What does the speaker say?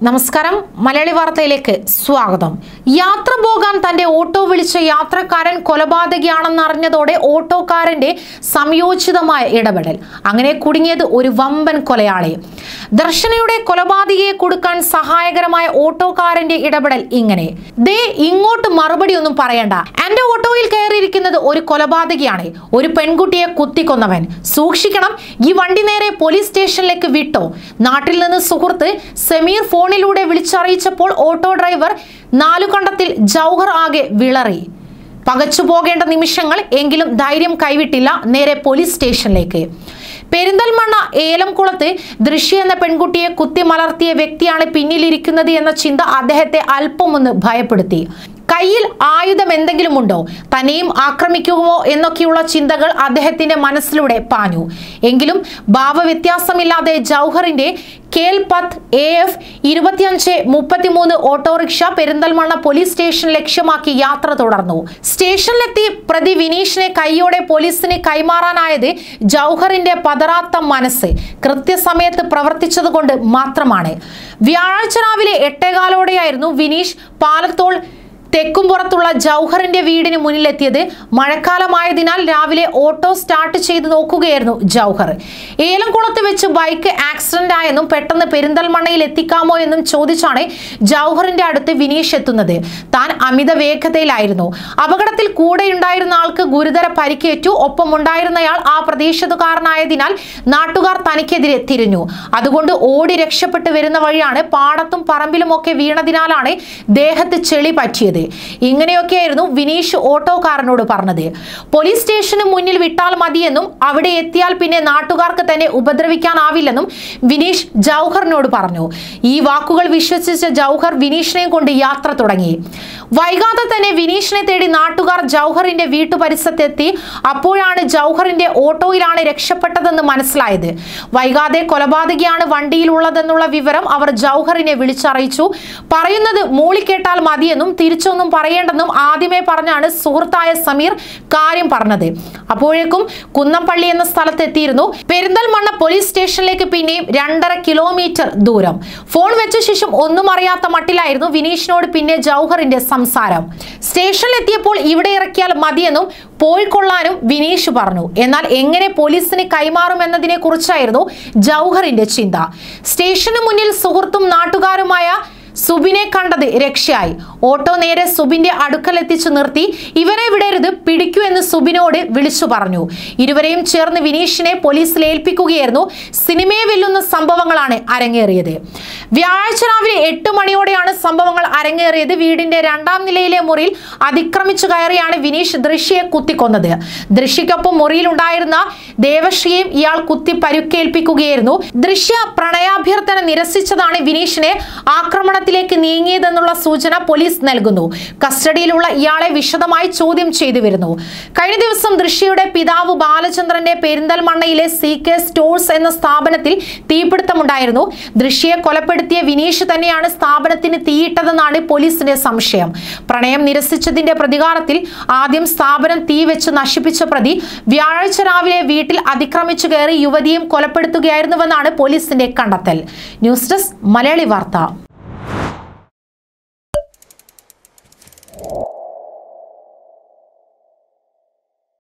നമസ്കാരം മലയാളി വാർത്തയിലേക്ക് സ്വാഗതം യാത്ര പോകാൻ തന്റെ ഓട്ടോ വിളിച്ച യാത്രക്കാരൻ കൊലപാതകയാണെന്നറിഞ്ഞതോടെ ഓട്ടോക്കാരന്റെ സംയോജിതമായ ഇടപെടൽ അങ്ങനെ കുടുങ്ങിയത് ഒരു വമ്പൻ കൊലയാളി ദർശനയുടെ കൊലപാതകയെ കൊടുക്കാൻ സഹായകരമായ ഓട്ടോക്കാരന്റെ ഇടപെടൽ ഇങ്ങനെ ദേ ഇങ്ങോട്ട് മറുപടി ഒന്നും പറയണ്ട എന്റെ ഓട്ടോയിൽ കയറിയിരിക്കുന്നത് ഒരു കൊലപാതകയാണ് ഒരു പെൺകുട്ടിയെ കുത്തിക്കൊന്നവൻ സൂക്ഷിക്കണം ഈ വണ്ടി നേരെ പോലീസ് സ്റ്റേഷനിലേക്ക് വിട്ടോ നാട്ടിൽ നിന്ന് സുഹൃത്ത് സമീർ ഫോണിലൂടെ വിളിച്ചറിയിച്ചപ്പോൾ ഓട്ടോ ഡ്രൈവർ നാലുകണ്ടത്തിൽ ജൗഹർ ആകെ വിളറി പകച്ചു പോകേണ്ട നിമിഷങ്ങൾ എങ്കിലും ധൈര്യം കൈവിട്ടില്ല നേരെ പോലീസ് സ്റ്റേഷനിലേക്ക് പെരിന്തൽമണ്ണ ഏലംകുളത്ത് ദൃശ്യ എന്ന പെൺകുട്ടിയെ കുത്തിമലർത്തിയ വ്യക്തിയാണ് പിന്നിലിരിക്കുന്നത് എന്ന ചിന്ത അദ്ദേഹത്തെ അല്പമൊന്ന് ഭയപ്പെടുത്തി കയ്യിൽ ആയുധം എന്തെങ്കിലും ഉണ്ടോ തന്നെയും ആക്രമിക്കുമോ എന്നൊക്കെയുള്ള ചിന്തകൾ അദ്ദേഹത്തിന്റെ മനസ്സിലൂടെ പാഞ്ഞു എങ്കിലും ഭാവവ്യത്യാസമില്ലാതെ ജൗഹറിന്റെ കേൽപത്ത് എ എഫ് ഇരുപത്തിയഞ്ച് മുപ്പത്തിമൂന്ന് ഓട്ടോറിക്ഷ പെരിന്തൽമണ്ണ പോലീസ് സ്റ്റേഷൻ ലക്ഷ്യമാക്കി യാത്ര തുടർന്നു സ്റ്റേഷനിലെത്തി പ്രതി വിനീഷിനെ കൈയോടെ പോലീസിന് കൈമാറാനായത് ജൗഹറിന്റെ പതറാത്ത മനസ്സ് കൃത്യസമയത്ത് പ്രവർത്തിച്ചതുകൊണ്ട് മാത്രമാണ് വ്യാഴാഴ്ച രാവിലെ എട്ടേകാലോടെയായിരുന്നു വിനീഷ് പാലത്തോൾ തെക്കുംപുറത്തുള്ള ജൗഹറിന്റെ വീടിന് മുന്നിലെത്തിയത് മഴക്കാലമായതിനാൽ രാവിലെ ഓട്ടോ സ്റ്റാർട്ട് ചെയ്ത് നോക്കുകയായിരുന്നു ജൗഹർ ഏലംകുളത്ത് വെച്ച് ബൈക്ക് ആക്സിഡന്റ് ആയെന്നും പെട്ടെന്ന് പെരിന്തൽമണ്ണയിൽ എത്തിക്കാമോ എന്നും ചോദിച്ചാണ് ജൗഹറിന്റെ അടുത്ത് വിനീഷ് എത്തുന്നത് താൻ അമിത വേഗതയിലായിരുന്നു അപകടത്തിൽ കൂടെയുണ്ടായിരുന്ന ആൾക്ക് ഗുരുതര പരിക്കേറ്റു ഒപ്പം ഉണ്ടായിരുന്നയാൾ ആ പ്രദേശത്തുകാരനായതിനാൽ നാട്ടുകാർ തനിക്കെതിരെ തിരിഞ്ഞു അതുകൊണ്ട് ഓടി രക്ഷപ്പെട്ട് വരുന്ന വഴിയാണ് പാടത്തും പറമ്പിലുമൊക്കെ വീണതിനാലാണ് ദേഹത്ത് ചെളി പറ്റിയത് ഇങ്ങനെയൊക്കെയായിരുന്നു വിനീഷ് ഓട്ടോക്കാരനോട് പറഞ്ഞത് പോലീസ് സ്റ്റേഷന് മുന്നിൽ വിട്ടാൽ മതിയെന്നും അവിടെ എത്തിയാൽ പിന്നെ നാട്ടുകാർക്ക് തന്നെ ഉപദ്രവിക്കാനാവില്ലെന്നും വിനീഷ് ജൗഹറിനോട് പറഞ്ഞു ഈ വാക്കുകൾ വിശ്വസിച്ച ജൗഹർ വിനീഷിനെ കൊണ്ട് യാത്ര തുടങ്ങി വൈകാതെ തന്നെ വിനീഷിനെ തേടി നാട്ടുകാർ ജൗഹറിന്റെ വീട്ടുപരിസരത്തെത്തി അപ്പോഴാണ് ജൗഹറിന്റെ ഓട്ടോയിലാണ് രക്ഷപ്പെട്ടതെന്ന് മനസ്സിലായത് വൈകാതെ കൊലപാതകയാണ് വണ്ടിയിലുള്ളതെന്നുള്ള വിവരം അവർ ജൗഹറിനെ വിളിച്ചറിയിച്ചു പറയുന്നത് മൂളിക്കേട്ടാൽ മതിയെന്നും തിരിച്ചൊന്നും പറയേണ്ടെന്നും ആദ്യമേ പറഞ്ഞാണ് സുഹൃത്തായ സമീർ കാര്യം പറഞ്ഞത് അപ്പോഴേക്കും കുന്നംപള്ളി എന്ന സ്ഥലത്തെത്തിയിരുന്നു പെരിന്തൽമണ്ണ പോലീസ് സ്റ്റേഷനിലേക്ക് പിന്നെയും രണ്ടര കിലോമീറ്റർ ദൂരം ഫോൺ വെച്ച ശേഷം ഒന്നും അറിയാത്ത മട്ടിലായിരുന്നു വിനീഷിനോട് പിന്നെ ജൗഹറിന്റെ സംസാരം സ്റ്റേഷനിലെത്തിയപ്പോൾ ഇവിടെ ഇറക്കിയാൽ മതിയെന്നും പോയിക്കൊള്ളാനും വിനീഷ് പറഞ്ഞു എന്നാൽ എങ്ങനെ പോലീസിന് കൈമാറുമെന്നതിനെ കുറിച്ചായിരുന്നു ജൗഹറിന്റെ ചിന്ത സ്റ്റേഷന് മുന്നിൽ സുഹൃത്തും നാട്ടുകാരുമായ സുബിനെ കണ്ടത് രക്ഷയായി ഓട്ടോ നേരെ സുബിന്റെ അടുക്കൽ എത്തിച്ചു നിർത്തി ഇവനെ വിടരുത് പിടിക്കൂ എന്ന് സുബിനോട് വിളിച്ചു പറഞ്ഞു ഇരുവരെയും ചേർന്ന് വിനീഷിനെ പോലീസിൽ ഏൽപ്പിക്കുകയായിരുന്നു സിനിമയെ വെല്ലുന്ന സംഭവങ്ങളാണ് അരങ്ങേറിയത് വ്യാഴാഴ്ച രാവിലെ എട്ട് മണിയോടെയാണ് സംഭവങ്ങൾ അരങ്ങേറിയത് വീടിന്റെ രണ്ടാം നിലയിലെ മുറിയിൽ അതിക്രമിച്ചു കയറിയാണ് വിനീഷ് ദൃശ്യയെ കുത്തിക്കൊന്നത് ദൃശ്യക്കൊപ്പം മുറിയിലുണ്ടായിരുന്ന ദേവശ്രീയും ഇയാൾ കുത്തി പരുക്കേൽപ്പിക്കുകയായിരുന്നു ദൃശ്യ പ്രണയാഭ്യർത്ഥന നിരസിച്ചതാണ് വിനീഷിനെ ആക്രമണത്തിലേക്ക് നീങ്ങിയതെന്നുള്ള സൂചന പോലീസ് നൽകുന്നു കസ്റ്റഡിയിലുള്ള ഇയാളെ വിശദമായി ചോദ്യം ചെയ്തു വരുന്നു കഴിഞ്ഞ ദിവസം ദൃശ്യയുടെ പിതാവ് ബാലചന്ദ്രന്റെ പെരിന്തൽമണ്ണയിലെ സി കെ സ്റ്റോഴ്സ് എന്ന സ്ഥാപനത്തിൽ തീപിടുത്തമുണ്ടായിരുന്നു ദൃശ്യയെ കൊലപ്പെടുത്തിയ വിനീഷ് തന്നെയാണ് സ്ഥാപനത്തിന് തീയിട്ടതെന്നാണ് പോലീസിന്റെ സംശയം പ്രണയം നിരസിച്ചതിന്റെ പ്രതികാരത്തിൽ ആദ്യം സ്ഥാപനം തീ വെച്ച് നശിപ്പിച്ച പ്രതി വ്യാഴാഴ്ച രാവിലെ വീട്ടിൽ അതിക്രമിച്ചു കയറി യുവതിയും കൊലപ്പെടുത്തുകയായിരുന്നുവെന്നാണ് പോലീസിന്റെ കണ്ടെത്തൽ ന്യൂസ് ഡെസ്ക് മലയാളി വാർത്ത